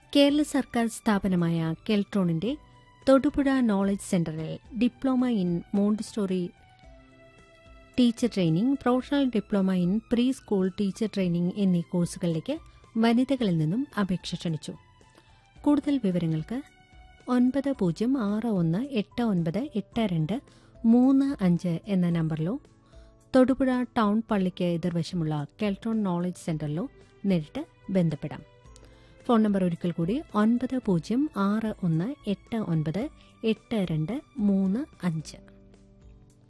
കേരള സർക്കാർ സ്ഥാപനമായ കെൽട്രോണിന്റെ Thodupuzha knowledge centre diploma in montessori teacher training professional diploma in pre school teacher training എന്നീ കോഴ്സുകളിലേക്ക് വനിതകളിൽ നിന്നും അപേക്ഷ ക്ഷണിച്ചു കൂടുതൽ വിവരങ്ങൾക്ക് ഒൻപത് പൂജ്യം ആറ് ഒന്ന് എട്ട് ഒൻപത് എട്ട് രണ്ട് മൂന്ന് അഞ്ച് എന്ന നമ്പറിലോ തൊടുപുഴ ടൗൺ പള്ളിക്ക് എതിർവശമുള്ള കെൽട്രോൺ നോളജ് സെന്ററിലോ നേരിട്ട് ബന്ധപ്പെടാം ഫോൺ നമ്പർ ഒരിക്കൽ കൂടി ഒൻപത് പൂജ്യം ആറ് ഒന്ന് എട്ട് ഒൻപത് എട്ട് രണ്ട് മൂന്ന് അഞ്ച്